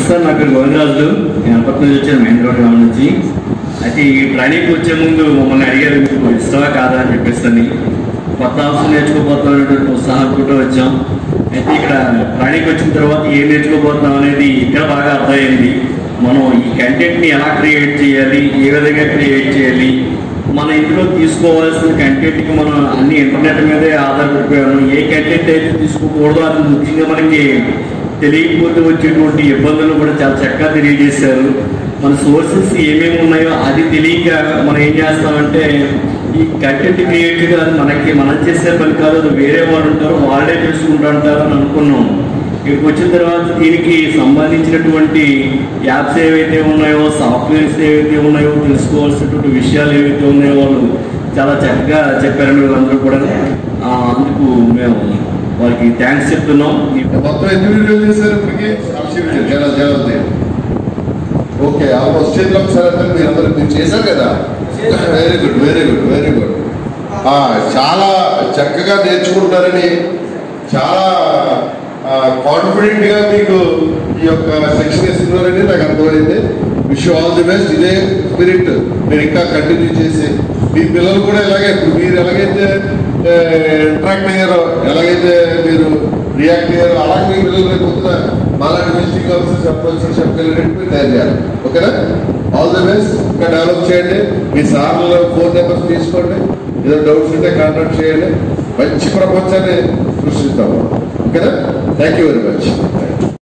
sir నా పేరు గోవిందరాజులు నేను అనపర్తి నుంచి వచ్చాను మహేంద్ర గ్రామం నుంచి అయితే ఈ ట్రైనింగ్కి వచ్చే ముందు మమ్మల్ని అడిగారు మీకు ఇష్టమా కాదా అని చెప్పేసి కొత్త ఆప్షన్ నేర్చుకోబోతున్నటువంటి ఉత్సాహంతో వచ్చాం అయితే ఇక్కడ ట్రైనింగ్కి వచ్చిన తర్వాత ఏం నేర్చుకోబోతున్నాం అనేది ఇక్కడ బాగా అర్థమైంది మనం ఈ కంటెంట్ని ఎలా క్రియేట్ చేయాలి ఏ విధంగా క్రియేట్ చేయాలి మన ఇంట్లో తీసుకోవాల్సిన కంటెంట్కి మనం అన్ని ఇంటర్నెట్ మీదే ఆధారపడిపోయాము ఏ కంటెంట్ అయితే తీసుకోకూడదో అది ముఖ్యంగా మనకి తెలియకపోతే వచ్చేటువంటి ఇబ్బందులు కూడా చాలా చక్కగా తెలియజేశారు మన సోర్సెస్ ఏమేమి ఉన్నాయో అది తెలియక మనం ఏం చేస్తామంటే ఈ కంటెంట్ క్రియేట్గా అది మనకి మనం చేసే పని కాదు అది వేరే వాళ్ళు ఉంటారు వాళ్ళే చేసుకుంటూ ఉంటారు అని అనుకున్నాం ఇక్కడికి వచ్చిన తర్వాత దీనికి సంబంధించినటువంటి యాప్స్ ఏవైతే ఉన్నాయో సాఫ్ట్వేర్స్ ఏవైతే ఉన్నాయో తెలుసుకోవాల్సినటువంటి విషయాలు ఏవైతే ఉన్నాయో వాళ్ళు చాలా చక్కగా చెప్పారు వీళ్ళందరూ కూడా ఆ, అందుకు మేము వారికి థ్యాంక్స్ చెప్తున్నాం ఈ మొత్తం ఎన్ని వీడియోలు చేశారు ఇప్పటికి జల జల ఓకే ఆల్మోస్ట్ చేతిలో ఒకసారి అంటే మీరు అందరూ మీరు చేశారు కదా very good very good very good చాలా చక్కగా నేర్చుకుంటారని చాలా కాన్ఫిడెంట్ గా మీకు ఈ యొక్క సెక్షన్ ఇస్తున్నారని నాకు అర్థమైంది విష్ ఆల్ ది బెస్ట్ ఇదే స్పిరిట్ మీరు ఇంకా కంటిన్యూ చేసి మీ పిల్లలు కూడా ఎలాగే ఇప్పుడు మీరు ఎలాగైతే ఇంట్రాక్ట్ అయ్యారో ఎలాగైతే మీరు రియాక్ట్ అయ్యారో అలాగే మీ పిల్లలు రేపు పొద్దున మాలాంటి విజిటింగ్ ఆఫీసర్ చెప్పాల్సిన చెప్పగలిగినట్టు మీరు తయారు చేయాలి ఓకేనా ఆల్ ది బెస్ట్ ఇంకా డెవలప్ చేయండి మీ సార్లు ఫోన్ నెంబర్స్ తీసుకోండి ఏదో డౌట్స్ ఉంటే కాంటాక్ట్ చేయండి మంచి ప్రపంచాన్ని సృష్టిస్తాము ఓకేనా థ్యాంక్ యూ వెరీ మచ్